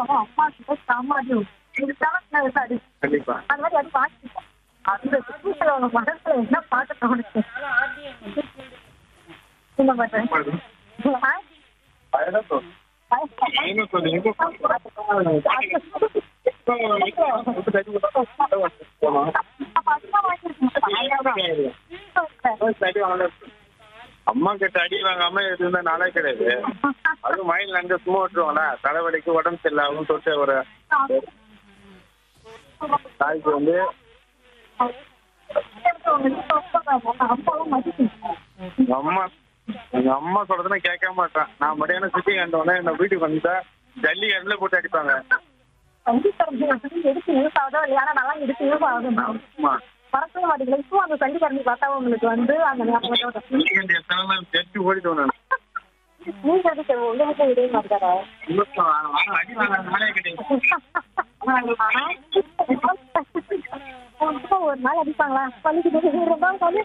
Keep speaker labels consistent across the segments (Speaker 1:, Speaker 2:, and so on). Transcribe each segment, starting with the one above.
Speaker 1: அவன் அம்மா கிட்ட சமாதி இதுதான் சாரி
Speaker 2: கண்டிப்பா
Speaker 1: அந்த மாதிரி அது வாசிப்போம் அந்த சுற்றுச்சூழல் அவங்க மனசுல என்ன பார்க்க தோணுச்சு இந்த மாதிரி ஆ? அப்ப அதுதான் வாங்கியிருக்கீங்க.
Speaker 2: அம்மா கிட்ட அடி வாங்காம இருந்த நாளே கிடையாது அதுவும் மயில் நண்டு சும்மா விட்டுருவோம்ல தலைவலிக்கு உடம்பு சரியில்லாம தொட்டு ஒரு தாய்க்கு வந்து
Speaker 1: அப்பாவும் மதிக்கணும்
Speaker 2: எங்க அம்மா எங்க அம்மா சொல்றதுன்னா கேட்க மாட்டேன் நான் மதியானம் சுத்தி கண்டோடனே என்ன வீட்டுக்கு வந்துட்டா ஜல்லி கண்ணுல போட்டு அடிப்பாங்க
Speaker 1: சங்கீதரஞ்சி வந்து எடுத்து யூஸ் ஆகுதோ இல்லையா ஆனா நல்லா எடுத்து யூஸ் ஆகுது
Speaker 2: ஆமா
Speaker 1: மறக்கவே மாட்டேங்குது இப்போ அந்த சங்கீதரஞ்சி பார்த்தா உங்களுக்கு வந்து அந்த ஞாபகம் வரும்.
Speaker 2: ஜல்லி கண்டு எத்தனை நாள் தெரிச்சு ஓடிட்டோம் நான்
Speaker 1: நீங்க எதுக்கு உங்க வீட்டுல இதே மாதிரி தானே?
Speaker 2: அடி வாங்க நாளே கிடையாது
Speaker 1: அப்பா ஒரு நாள் அடிப்பாங்களா பள்ளிக்கு ரொம்ப நாள் பள்ளி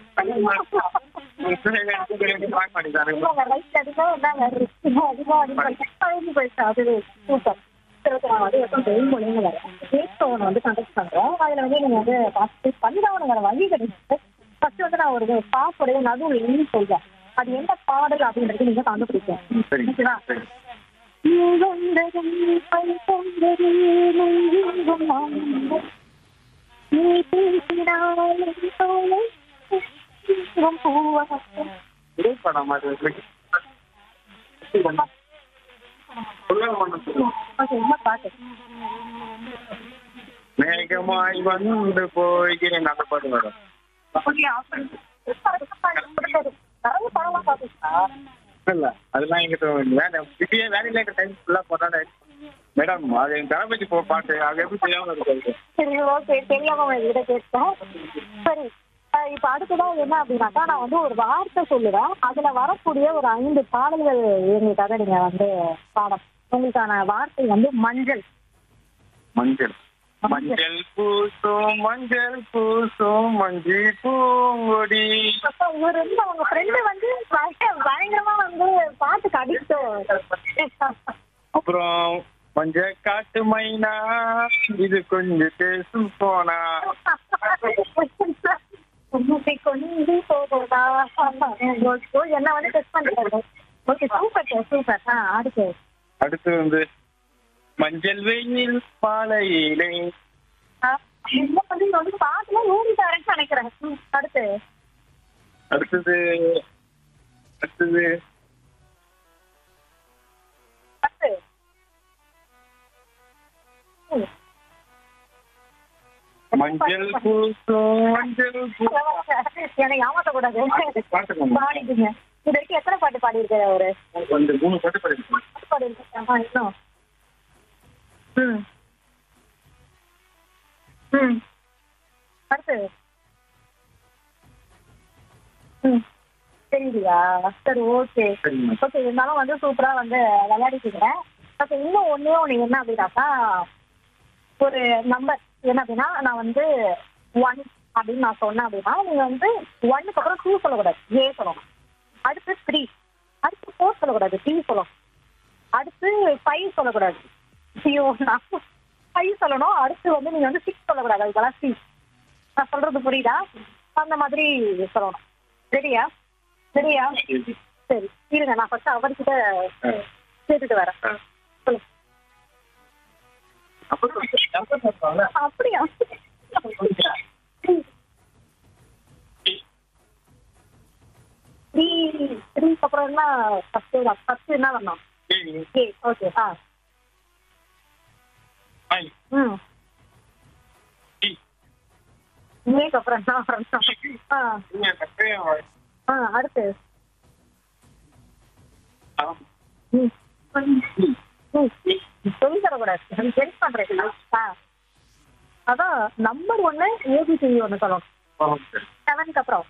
Speaker 2: பார்க்க மாட்டேங்கிறாங்க
Speaker 1: இல்லைங்க, right அடிச்சா என்னங்க, அதிகமா அடிப்பாங்க. பழகி போயிடுச்சு, அது super. சரி, okay, நான் வந்து எப்போ வெயில் மொழின்னு வரேன். Date phone வந்து contact பண்றேன். அதுல வந்து நீங்க வந்து participate பண்ணிதான் உனக்கு வேற வழி கிடையாது. First வந்து நான் ஒரு பாப்போடைய நடுவுல இருந்து சொல்றேன். அது எந்த பாடல் அப்படின்றது நீங்க கண்டுபிடிக்கணும்
Speaker 2: சரி
Speaker 1: ஓகேவா?
Speaker 2: சரி
Speaker 1: நீ வந்ததும் பை தந்தது நெஞ்செங்கும் ஆனந்தம். நீ பேசினாலும் தோலை எங்கும் பூவாசம்.
Speaker 2: இதே படம் மாதிரி இருக்கு. சொல்லுங்க ஒண்ணு சொல்லுங்க.
Speaker 1: ஓகே, என்ன பாட்டு
Speaker 2: மேகமாய் வந்து போகிறேன் அந்த பாட்டு வரும்
Speaker 1: ஓகே, அப்படி. நிறைய படம்லாம் பாத்துச்சா?
Speaker 2: இல்ல அதெல்லாம் எங்கிட்ட வேலை இப்பயே வேலையில இருக்க டைம் ஃபுல்லா போட்டாலே மேடம் அது என் தளபதி போ பாட்டு அது எப்படி தெரியாம இருக்கு
Speaker 1: சரி ஓகே தெரியாம உங்ககிட்ட கேட்டேன் சரி அஹ் இப்ப அடுத்ததான் என்ன அப்படின்னாக்கா நான் வந்து ஒரு வார்த்தை சொல்லுவேன் அதுல வரக்கூடிய ஒரு ஐந்து பாடல்கள் எங்களுக்காக நீங்க வந்து பாடம் உங்களுக்கான வார்த்தை வந்து மஞ்சள்
Speaker 2: மஞ்சள் மஞ்சள் பூசும் மஞ்சள் பூசும் மஞ்சி பூங்கொடி
Speaker 1: அப்ப இவர் வந்து அவங்க ஃப்ரெண்டு வந்து பய- பயங்கரமா வந்து பாட்டுக்கு அடிக்டோ
Speaker 2: அப்புறம் மஞ்ச காட்டு மைனா இது கொஞ்சம் பேசும் போனா
Speaker 1: உன்னை கொண்டு போகுதா என்ன வந்து டெஸ்ட் பண்ணிட்டாரு ஓகே சூப்பர் சூப்பர் ஆ அடுத்து
Speaker 2: அடுத்து வந்து மஞ்சள் வெயில் பாலையிலே
Speaker 1: ஆ, என்ன வந்து இங்க வந்து பாட்டுல ஊறிட்டாருன்னு நினைக்கிறேன் ம், அடுத்து
Speaker 2: அடுத்தது அடுத்தது
Speaker 1: அடுத்து ம்.
Speaker 2: மஞ்சள் பூசும் மஞ்சள் பூ
Speaker 1: என்னை ஏமாத்தக்கூடாது
Speaker 2: பாட்டுங்க.
Speaker 1: பாடிட்டுங்க இது வரைக்கும் எத்தனை பாட்டு பாடியிருக்காரு அவரு
Speaker 2: அந்த மூணு பாட்டு படிக்கணும்
Speaker 1: பாட்டு பாடியிருக்காரு ஆ, இன்னும் ம் ம் அடுத்து ம் தெரியலையா சரி ஓகே
Speaker 2: சரிங்க.
Speaker 1: ஓகே இருந்தாலும் வந்து சூப்பரா வந்து விளையாடிட்டீங்க ஓகே இன்னும் ஒண்ணே ஒண்ணு என்ன அப்படின்னாக்கா ஒரு நம்பர் என்ன அப்படின்னா நான் வந்து ஒன் அப்படின்னு நான் சொன்னேன் அப்படின்னா நீங்க வந்து ஒன்னுக்கு அப்புறம் டூ சொல்லக்கூடாது ஏ சொல்லணும் அடுத்து த்ரீ அடுத்து ஃபோர் சொல்லக்கூடாது த்ரீ சொல்லணும் அடுத்து ஃபைவ் சொல்லக்கூடாது ஐயோ நான் ஃபைவ் சொல்லணும் அடுத்து வந்து நீங்க வந்து சிக்ஸ் சொல்லக்கூடாது அதுக்கெல்லாம் சி நான் சொல்றது புரியுதா அந்த மாதிரி சொல்லணும் ரெடியா ரெடியா சரி இருங்க நான் ஃபர்ஸ்ட் அவர்கிட்ட கேட்டுட்டு வரேன் சொல்லுங்க அப்படியா த்ரீ த்ரீக்கு அப்புறம் என்ன ஃபர்ஸ்ட் ஃபர்ஸ்ட் என்ன பண்ணோம் ஏ ஓகே ஆ ம் ஏக்கு அப்புறம் என்ன வரணும் ஆ ஆ அடுத்து ம் ம் சொல்லி தரக்கூடாது ஹெல்ப் பண்றேன் ஆ அதான் நம்பர் ஒன்னு ஏபிசிடி ஒன்று சொல்லணும் செவனுக்கு அப்புறம்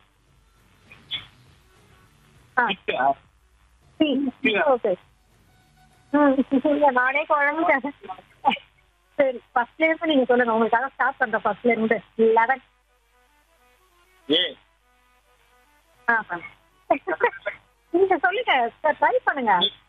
Speaker 1: ஆ சி ஓகே ம் இல்ல, நானே குழம்பிட்டேன் சரி ஃபர்ஸ்ட்ல இருந்து நீங்க சொல்லுங்க உங்களுக்காக ஸ்டார்ட் பண்றேன் ஃபர்ஸ்ட்ல இருந்து லெவன்
Speaker 2: ஏ
Speaker 1: ஆ நீங்க சொல்லுங்க ட்ரை பண்ணுங்க